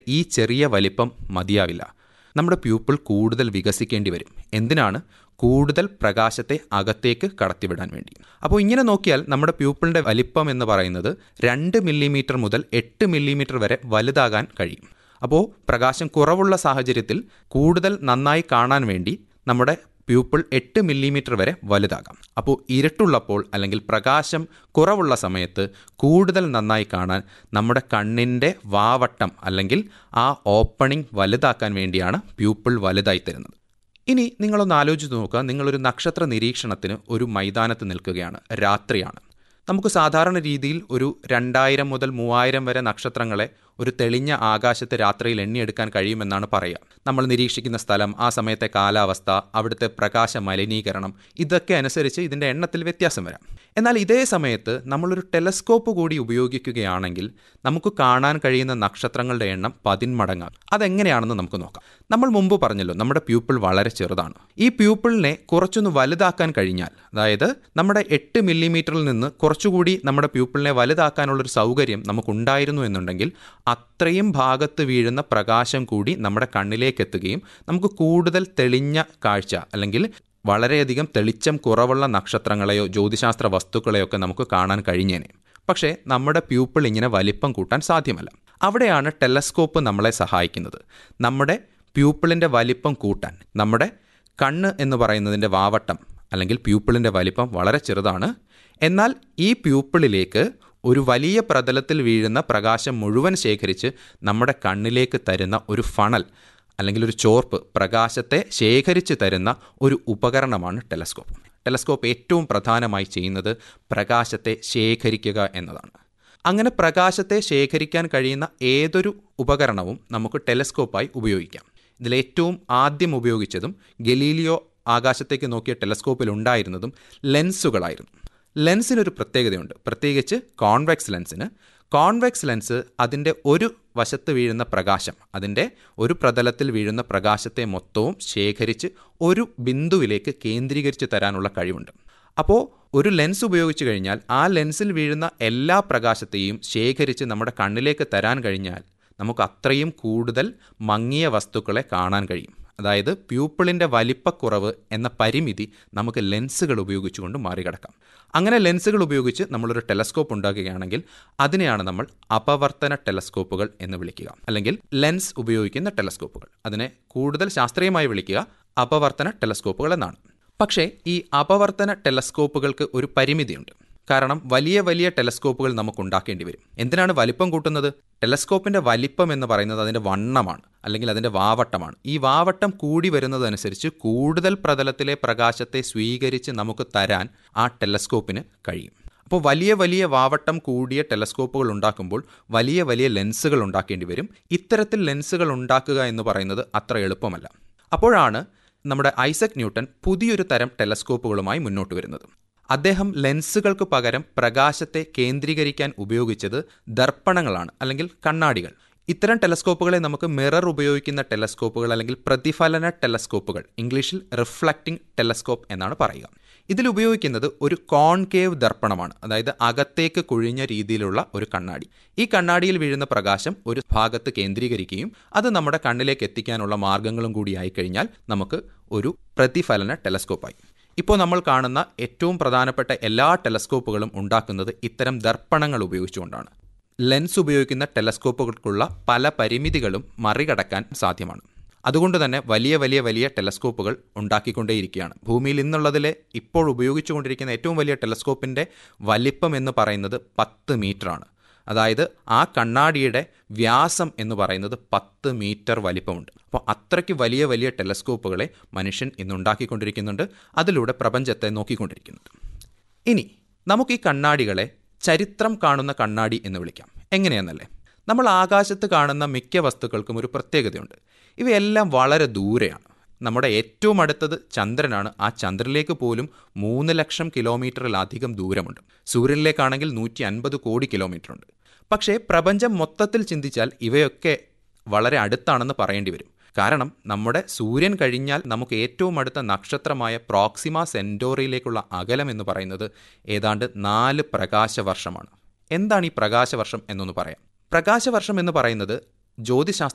ഈ ചെറിയ വലിപ്പം മതിയാവില്ല നമ്മുടെ പ്യൂപ്പിൾ കൂടുതൽ വികസിക്കേണ്ടി വരും എന്തിനാണ് കൂടുതൽ പ്രകാശത്തെ അകത്തേക്ക് കടത്തിവിടാൻ വേണ്ടി അപ്പോൾ ഇങ്ങനെ നോക്കിയാൽ നമ്മുടെ പ്യൂപ്പിളിൻ്റെ വലിപ്പം എന്ന് പറയുന്നത് രണ്ട് മില്ലിമീറ്റർ മുതൽ എട്ട് മില്ലിമീറ്റർ വരെ വലുതാകാൻ കഴിയും അപ്പോൾ പ്രകാശം കുറവുള്ള സാഹചര്യത്തിൽ കൂടുതൽ നന്നായി കാണാൻ വേണ്ടി നമ്മുടെ പ്യൂപ്പിൾ എട്ട് മില്ലിമീറ്റർ വരെ വലുതാകാം അപ്പോൾ ഇരുട്ടുള്ളപ്പോൾ അല്ലെങ്കിൽ പ്രകാശം കുറവുള്ള സമയത്ത് കൂടുതൽ നന്നായി കാണാൻ നമ്മുടെ കണ്ണിൻ്റെ വാവട്ടം അല്ലെങ്കിൽ ആ ഓപ്പണിംഗ് വലുതാക്കാൻ വേണ്ടിയാണ് പ്യൂപ്പിൾ വലുതായി തരുന്നത് ഇനി നിങ്ങളൊന്ന് ആലോചിച്ച് നോക്കുക നിങ്ങളൊരു നക്ഷത്ര നിരീക്ഷണത്തിന് ഒരു മൈതാനത്ത് നിൽക്കുകയാണ് രാത്രിയാണ് നമുക്ക് സാധാരണ രീതിയിൽ ഒരു രണ്ടായിരം മുതൽ മൂവായിരം വരെ നക്ഷത്രങ്ങളെ ഒരു തെളിഞ്ഞ ആകാശത്ത് രാത്രിയിൽ എണ്ണിയെടുക്കാൻ കഴിയുമെന്നാണ് പറയുക നമ്മൾ നിരീക്ഷിക്കുന്ന സ്ഥലം ആ സമയത്തെ കാലാവസ്ഥ അവിടുത്തെ പ്രകാശ മലിനീകരണം ഇതൊക്കെ അനുസരിച്ച് ഇതിൻ്റെ എണ്ണത്തിൽ വ്യത്യാസം വരാം എന്നാൽ ഇതേ സമയത്ത് നമ്മളൊരു ടെലസ്കോപ്പ് കൂടി ഉപയോഗിക്കുകയാണെങ്കിൽ നമുക്ക് കാണാൻ കഴിയുന്ന നക്ഷത്രങ്ങളുടെ എണ്ണം പതിന്മടങ്ങാം അതെങ്ങനെയാണെന്ന് നമുക്ക് നോക്കാം നമ്മൾ മുമ്പ് പറഞ്ഞല്ലോ നമ്മുടെ പ്യൂപ്പിൾ വളരെ ചെറുതാണ് ഈ പ്യൂപ്പിളിനെ കുറച്ചൊന്ന് വലുതാക്കാൻ കഴിഞ്ഞാൽ അതായത് നമ്മുടെ എട്ട് മില്ലിമീറ്ററിൽ നിന്ന് കുറച്ചുകൂടി നമ്മുടെ പ്യൂപ്പിളിനെ വലുതാക്കാനുള്ളൊരു സൗകര്യം നമുക്കുണ്ടായിരുന്നു എന്നുണ്ടെങ്കിൽ അത്രയും ഭാഗത്ത് വീഴുന്ന പ്രകാശം കൂടി നമ്മുടെ കണ്ണിലേക്ക് എത്തുകയും നമുക്ക് കൂടുതൽ തെളിഞ്ഞ കാഴ്ച അല്ലെങ്കിൽ വളരെയധികം തെളിച്ചം കുറവുള്ള നക്ഷത്രങ്ങളെയോ ജ്യോതിശാസ്ത്ര വസ്തുക്കളെയൊക്കെ നമുക്ക് കാണാൻ കഴിഞ്ഞേനെ പക്ഷേ നമ്മുടെ പ്യൂപ്പിൾ ഇങ്ങനെ വലിപ്പം കൂട്ടാൻ സാധ്യമല്ല അവിടെയാണ് ടെലസ്കോപ്പ് നമ്മളെ സഹായിക്കുന്നത് നമ്മുടെ പ്യൂപ്പിളിൻ്റെ വലിപ്പം കൂട്ടാൻ നമ്മുടെ കണ്ണ് എന്ന് പറയുന്നതിൻ്റെ വാവട്ടം അല്ലെങ്കിൽ പ്യൂപ്പിളിൻ്റെ വലിപ്പം വളരെ ചെറുതാണ് എന്നാൽ ഈ പ്യൂപ്പിളിലേക്ക് ഒരു വലിയ പ്രതലത്തിൽ വീഴുന്ന പ്രകാശം മുഴുവൻ ശേഖരിച്ച് നമ്മുടെ കണ്ണിലേക്ക് തരുന്ന ഒരു ഫണൽ അല്ലെങ്കിൽ ഒരു ചോർപ്പ് പ്രകാശത്തെ ശേഖരിച്ച് തരുന്ന ഒരു ഉപകരണമാണ് ടെലസ്കോപ്പ് ടെലസ്കോപ്പ് ഏറ്റവും പ്രധാനമായി ചെയ്യുന്നത് പ്രകാശത്തെ ശേഖരിക്കുക എന്നതാണ് അങ്ങനെ പ്രകാശത്തെ ശേഖരിക്കാൻ കഴിയുന്ന ഏതൊരു ഉപകരണവും നമുക്ക് ടെലസ്കോപ്പായി ഉപയോഗിക്കാം ഇതിലേറ്റവും ആദ്യം ഉപയോഗിച്ചതും ഗലീലിയോ ആകാശത്തേക്ക് നോക്കിയ ടെലസ്കോപ്പിൽ ഉണ്ടായിരുന്നതും ലെൻസുകളായിരുന്നു ലെൻസിനൊരു പ്രത്യേകതയുണ്ട് പ്രത്യേകിച്ച് കോൺവെക്സ് ലെൻസിന് കോൺവെക്സ് ലെൻസ് അതിൻ്റെ ഒരു വശത്ത് വീഴുന്ന പ്രകാശം അതിൻ്റെ ഒരു പ്രതലത്തിൽ വീഴുന്ന പ്രകാശത്തെ മൊത്തവും ശേഖരിച്ച് ഒരു ബിന്ദുവിലേക്ക് കേന്ദ്രീകരിച്ച് തരാനുള്ള കഴിവുണ്ട് അപ്പോൾ ഒരു ലെൻസ് ഉപയോഗിച്ച് കഴിഞ്ഞാൽ ആ ലെൻസിൽ വീഴുന്ന എല്ലാ പ്രകാശത്തെയും ശേഖരിച്ച് നമ്മുടെ കണ്ണിലേക്ക് തരാൻ കഴിഞ്ഞാൽ നമുക്ക് അത്രയും കൂടുതൽ മങ്ങിയ വസ്തുക്കളെ കാണാൻ കഴിയും അതായത് പ്യൂപ്പിളിൻ്റെ വലിപ്പക്കുറവ് എന്ന പരിമിതി നമുക്ക് ലെൻസുകൾ ഉപയോഗിച്ചുകൊണ്ട് മറികടക്കാം അങ്ങനെ ലെൻസുകൾ ഉപയോഗിച്ച് നമ്മളൊരു ടെലസ്കോപ്പ് ഉണ്ടാക്കുകയാണെങ്കിൽ അതിനെയാണ് നമ്മൾ അപവർത്തന ടെലസ്കോപ്പുകൾ എന്ന് വിളിക്കുക അല്ലെങ്കിൽ ലെൻസ് ഉപയോഗിക്കുന്ന ടെലസ്കോപ്പുകൾ അതിനെ കൂടുതൽ ശാസ്ത്രീയമായി വിളിക്കുക അപവർത്തന ടെലസ്കോപ്പുകൾ എന്നാണ് പക്ഷേ ഈ അപവർത്തന ടെലസ്കോപ്പുകൾക്ക് ഒരു പരിമിതിയുണ്ട് കാരണം വലിയ വലിയ ടെലസ്കോപ്പുകൾ നമുക്ക് ഉണ്ടാക്കേണ്ടി വരും എന്തിനാണ് വലിപ്പം കൂട്ടുന്നത് ടെലസ്കോപ്പിന്റെ വലിപ്പം എന്ന് പറയുന്നത് അതിന്റെ വണ്ണമാണ് അല്ലെങ്കിൽ അതിന്റെ വാവട്ടമാണ് ഈ വാവട്ടം കൂടി വരുന്നതനുസരിച്ച് കൂടുതൽ പ്രതലത്തിലെ പ്രകാശത്തെ സ്വീകരിച്ച് നമുക്ക് തരാൻ ആ ടെലസ്കോപ്പിന് കഴിയും അപ്പോൾ വലിയ വലിയ വാവട്ടം കൂടിയ ടെലസ്കോപ്പുകൾ ഉണ്ടാക്കുമ്പോൾ വലിയ വലിയ ലെൻസുകൾ ഉണ്ടാക്കേണ്ടി വരും ഇത്തരത്തിൽ ലെൻസുകൾ ഉണ്ടാക്കുക എന്ന് പറയുന്നത് അത്ര എളുപ്പമല്ല അപ്പോഴാണ് നമ്മുടെ ഐസക് ന്യൂട്ടൺ പുതിയൊരു തരം ടെലസ്കോപ്പുകളുമായി മുന്നോട്ട് വരുന്നത് അദ്ദേഹം ലെൻസുകൾക്ക് പകരം പ്രകാശത്തെ കേന്ദ്രീകരിക്കാൻ ഉപയോഗിച്ചത് ദർപ്പണങ്ങളാണ് അല്ലെങ്കിൽ കണ്ണാടികൾ ഇത്തരം ടെലസ്കോപ്പുകളെ നമുക്ക് മിറർ ഉപയോഗിക്കുന്ന ടെലസ്കോപ്പുകൾ അല്ലെങ്കിൽ പ്രതിഫലന ടെലസ്കോപ്പുകൾ ഇംഗ്ലീഷിൽ റിഫ്ലക്റ്റിംഗ് ടെലസ്കോപ്പ് എന്നാണ് പറയുക ഇതിൽ ഉപയോഗിക്കുന്നത് ഒരു കോൺകേവ് ദർപ്പണമാണ് അതായത് അകത്തേക്ക് കുഴിഞ്ഞ രീതിയിലുള്ള ഒരു കണ്ണാടി ഈ കണ്ണാടിയിൽ വീഴുന്ന പ്രകാശം ഒരു ഭാഗത്ത് കേന്ദ്രീകരിക്കുകയും അത് നമ്മുടെ കണ്ണിലേക്ക് എത്തിക്കാനുള്ള മാർഗങ്ങളും കൂടി ആയിക്കഴിഞ്ഞാൽ നമുക്ക് ഒരു പ്രതിഫലന ടെലസ്കോപ്പായി ഇപ്പോൾ നമ്മൾ കാണുന്ന ഏറ്റവും പ്രധാനപ്പെട്ട എല്ലാ ടെലസ്കോപ്പുകളും ഉണ്ടാക്കുന്നത് ഇത്തരം ദർപ്പണങ്ങൾ ഉപയോഗിച്ചുകൊണ്ടാണ് ലെൻസ് ഉപയോഗിക്കുന്ന ടെലസ്കോപ്പുകൾക്കുള്ള പല പരിമിതികളും മറികടക്കാൻ സാധ്യമാണ് അതുകൊണ്ട് തന്നെ വലിയ വലിയ വലിയ ടെലസ്കോപ്പുകൾ ഉണ്ടാക്കിക്കൊണ്ടേയിരിക്കുകയാണ് ഭൂമിയിൽ ഇന്നുള്ളതിലെ ഇപ്പോൾ ഉപയോഗിച്ചുകൊണ്ടിരിക്കുന്ന ഏറ്റവും വലിയ ടെലസ്കോപ്പിൻ്റെ വലിപ്പം എന്ന് പറയുന്നത് പത്ത് മീറ്ററാണ് അതായത് ആ കണ്ണാടിയുടെ വ്യാസം എന്ന് പറയുന്നത് പത്ത് മീറ്റർ വലിപ്പമുണ്ട് അപ്പോൾ അത്രയ്ക്ക് വലിയ വലിയ ടെലസ്കോപ്പുകളെ മനുഷ്യൻ ഇന്ന് ഉണ്ടാക്കിക്കൊണ്ടിരിക്കുന്നുണ്ട് അതിലൂടെ പ്രപഞ്ചത്തെ നോക്കിക്കൊണ്ടിരിക്കുന്നുണ്ട് ഇനി നമുക്ക് ഈ കണ്ണാടികളെ ചരിത്രം കാണുന്ന കണ്ണാടി എന്ന് വിളിക്കാം എങ്ങനെയെന്നല്ലേ നമ്മൾ ആകാശത്ത് കാണുന്ന മിക്ക വസ്തുക്കൾക്കും ഒരു പ്രത്യേകതയുണ്ട് ഇവയെല്ലാം വളരെ ദൂരെയാണ് നമ്മുടെ ഏറ്റവും അടുത്തത് ചന്ദ്രനാണ് ആ ചന്ദ്രനിലേക്ക് പോലും മൂന്ന് ലക്ഷം കിലോമീറ്ററിലധികം ദൂരമുണ്ട് സൂര്യനിലേക്കാണെങ്കിൽ നൂറ്റി അൻപത് കോടി കിലോമീറ്റർ ഉണ്ട് പക്ഷേ പ്രപഞ്ചം മൊത്തത്തിൽ ചിന്തിച്ചാൽ ഇവയൊക്കെ വളരെ അടുത്താണെന്ന് പറയേണ്ടി വരും കാരണം നമ്മുടെ സൂര്യൻ കഴിഞ്ഞാൽ നമുക്ക് ഏറ്റവും അടുത്ത നക്ഷത്രമായ പ്രോക്സിമ സെൻറ്റോറിയിലേക്കുള്ള അകലം എന്ന് പറയുന്നത് ഏതാണ്ട് നാല് പ്രകാശവർഷമാണ് എന്താണ് ഈ പ്രകാശവർഷം എന്നൊന്ന് പറയാം പ്രകാശവർഷം എന്ന് പറയുന്നത് ജ്യോതിശാസ്ത്ര